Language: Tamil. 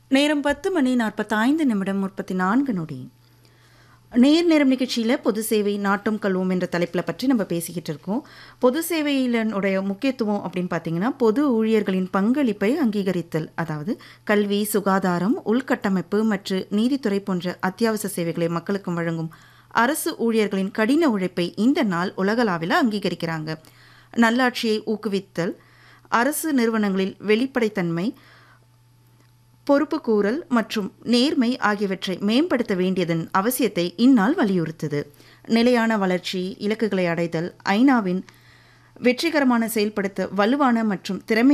நேரம் பத்து மணி நாற்பத்தைந்து நிமிடம் முப்பத்தி நான்கு நொடி நேர் நேரம் நிகழ்ச்சியில் பொது சேவை நாட்டம் கல்வோம் என்ற தலைப்பில் பற்றி நம்ம பேசிக்கிட்டு இருக்கோம் பொது சேவையினுடைய முக்கியத்துவம் அப்படின்னு பார்த்தீங்கன்னா பொது ஊழியர்களின் பங்களிப்பை அங்கீகரித்தல் அதாவது கல்வி சுகாதாரம் உள்கட்டமைப்பு மற்றும் நீதித்துறை போன்ற அத்தியாவசிய சேவைகளை மக்களுக்கும் வழங்கும் அரசு ஊழியர்களின் கடின உழைப்பை இந்த நாள் உலகளாவில் அங்கீகரிக்கிறாங்க நல்லாட்சியை ஊக்குவித்தல் அரசு நிறுவனங்களில் வெளிப்படைத்தன்மை பொறுப்புக்கூறல் மற்றும் நேர்மை ஆகியவற்றை மேம்படுத்த வேண்டியதன் அவசியத்தை இந்நாள் வலியுறுத்துது நிலையான வளர்ச்சி இலக்குகளை அடைதல் ஐநாவின் வெற்றிகரமான செயல்படுத்த வலுவான மற்றும் திறமை